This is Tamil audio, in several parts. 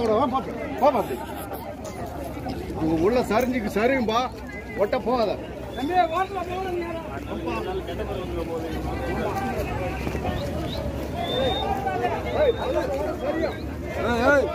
போகணும் போப்பா அப்படி உங்க உள்ள சரிஞ்சுக்கு சரியும்பா ஒட்ட போகாத ஏய், ஏய்.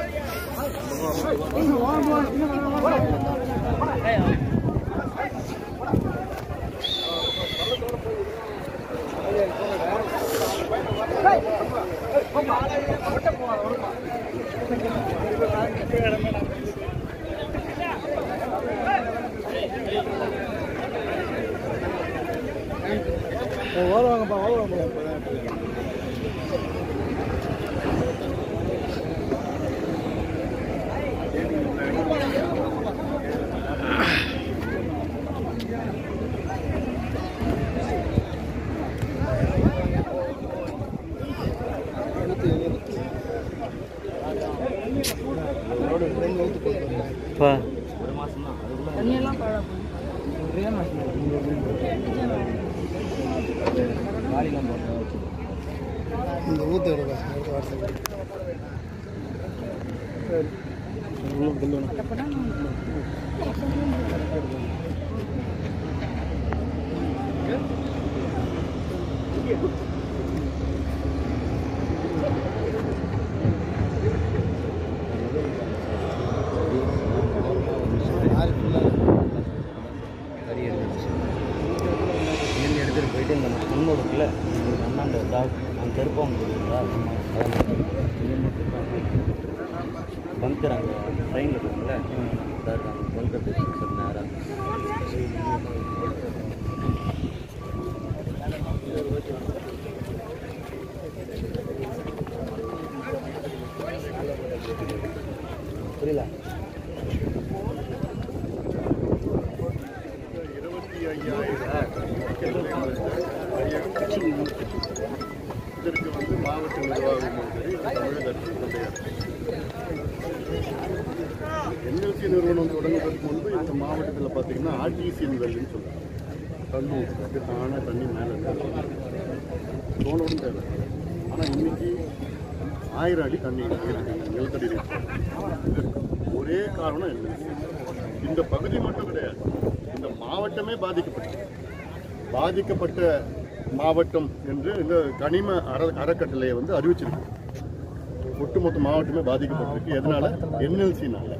வருவாங்கப்பா வருவாங்க இந்த ஊத்து எடுக்க எடுத்து வாட்ஸ்அப் கறி எடுத்துச்சு இங்கேருந்து எடுத்துகிட்டு போயிட்டு இந்த மண்ணோட இருக்குல்ல ஒரு அண்ணாண்ட டாக் அந்த கருப்பாங்க தெரியுங்களா பங்கர் அங்கே ட்ரெயினில் இருக்குங்கள சார் அங்கே பங்கர் இருக்கு சார் நேராக புரியல இருபத்தி ஐயாயிரம் இதற்கு வந்து மாவட்ட நிர்வாகம் சரி தமிழக அரசு கொண்டையார் என்எல்சி நிறுவனம் தொடங்குவதற்கு முன்பு இந்த மாவட்டத்தில் பார்த்தீங்கன்னா ஆர்டிசிஎன் வெல்லுன்னு சொல்லுவாங்க தண்ணி அப்படியே தானாக தண்ணி மேலே தோணவும் தேவை ஆனால் இன்னைக்கு ஆயிரம் அடி தண்ணி இருக்கு நிலத்தடி நீர். இதற்கு ஒரே காரணம் என்எல்சி இந்த பகுதி மட்டும் கிடையாது இந்த மாவட்டமே பாதிக்கப்பட்டது பாதிக்கப்பட்ட மாவட்டம் என்று இந்த கனிம அற அறக்கட்டளையை வந்து அறிவிச்சிருக்கு ஒட்டுமொத்த மாவட்டமே பாதிக்கப்பட்டிருக்கு எதனால என்எல்சினால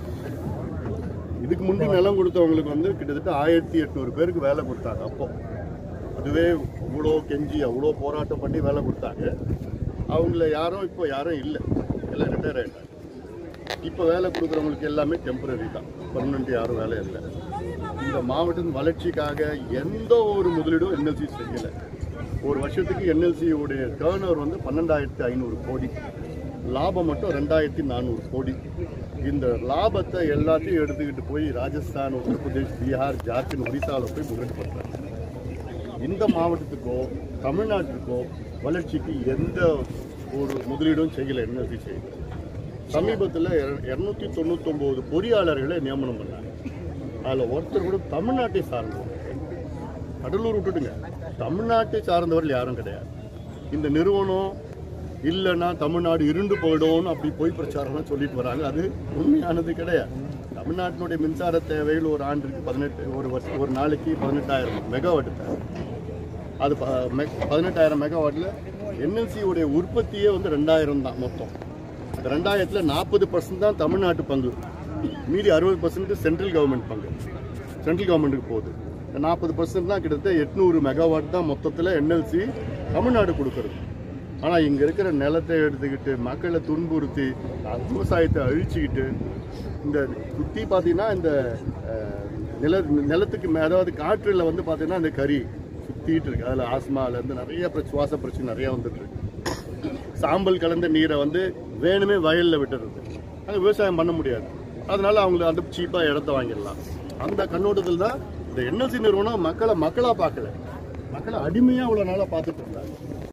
இதுக்கு முன்பு நிலம் கொடுத்தவங்களுக்கு வந்து கிட்டத்தட்ட ஆயிரத்தி எட்நூறு பேருக்கு வேலை கொடுத்தாங்க அப்போ அதுவே அவ்வளோ கெஞ்சி அவ்வளோ போராட்டம் பண்ணி வேலை கொடுத்தாங்க அவங்கள யாரும் இப்போ யாரும் இல்லை எல்லாம் ரிட்டையர் ஆகிட்டாங்க இப்போ வேலை கொடுக்குறவங்களுக்கு எல்லாமே டெம்பரரி தான் பர்மனெண்ட் யாரும் வேலை இல்லை இந்த மாவட்டத்தின் வளர்ச்சிக்காக எந்த ஒரு முதலீடும் என்எல்சி செய்யலை ஒரு வருஷத்துக்கு என்எல்சி உடைய டேர்ன் ஓவர் வந்து பன்னெண்டாயிரத்தி ஐநூறு கோடி லாபம் மட்டும் ரெண்டாயிரத்தி நானூறு கோடி இந்த லாபத்தை எல்லாத்தையும் எடுத்துக்கிட்டு போய் ராஜஸ்தான் உத்தரப்பிரதேஷ் பீகார் ஜார்க்கண்ட் ஒரிசாவில் போய் முதலீடு பண்ணுறாங்க இந்த மாவட்டத்துக்கோ தமிழ்நாட்டுக்கோ வளர்ச்சிக்கு எந்த ஒரு முதலீடும் செய்யலை என்எல்சி செய்யலை சமீபத்தில் இரநூத்தி தொண்ணூத்தொம்போது பொறியாளர்களை நியமனம் பண்ணாங்க அதில் ஒருத்தர் கூட தமிழ்நாட்டை சார்ந்தவர் கடலூர் விட்டுடுங்க தமிழ்நாட்டை சார்ந்தவர்கள் யாரும் கிடையாது இந்த நிறுவனம் இல்லைன்னா தமிழ்நாடு இருண்டு போயிடும்னு அப்படி போய் பிரச்சாரம்லாம் சொல்லிட்டு வராங்க அது உண்மையானது கிடையாது தமிழ்நாட்டினுடைய மின்சார தேவைகள் ஒரு ஆண்டுக்கு பதினெட்டு ஒரு வருஷம் ஒரு நாளைக்கு பதினெட்டாயிரம் மெகாவாட் தேவை அது ப- மெ- பதினெட்டாயிரம் மெகாவாட்டில் என்எல்சியுடைய உற்பத்தியே வந்து ரெண்டாயிரம் தான் மொத்தம் அந்த ரெண்டாயிரத்தில் நாற்பது பர்சன்ட் தான் தமிழ்நாட்டு பங்கு மீதி அறுபது பர்சன்ட் சென்ட்ரல் கவர்மெண்ட் பங்கு சென்ட்ரல் கவர்மெண்ட்டுக்கு போகுது இந்த நாற்பது பர்சன்ட் தான் கிட்டத்தட்ட எட்நூறு மெகாவாட் தான் மொத்தத்தில் என்எல்சி தமிழ்நாடு கொடுக்குறது ஆனால் இங்கே இருக்கிற நிலத்தை எடுத்துக்கிட்டு மக்களை துன்புறுத்தி அஹ், விவசாயத்தை அழிச்சுக்கிட்டு இந்த சுற்றி பார்த்தீங்கன்னா இந்த அஹ், நில நிலத்துக்கு மே- அதாவது காற்றில் வந்து பார்த்தீங்கன்னா இந்த கறி சுற்றிட்டு இருக்கு அதில் ஆஸ்மாலேருந்து நிறைய பிர- சுவாச பிரச்சனை நிறைய வந்துட்டு இருக்கு சாம்பல் கலந்த நீரை வந்து வேணுமே வயலில் விட்டுறது அங்கே விவசாயம் பண்ண முடியாது அதனால அவங்களுக்கு அந்த சீப்பாக இடத்த வாங்கிடலாம் அந்த கண்ணோட்டத்தில் தான் இந்த என்எல்சி நிறுவனம் மக்களை மக்களாக பார்க்கல மக்களை அடிமையாக இவ்வளோ நாளாக பார்த்துட்டு இருந்தாங்க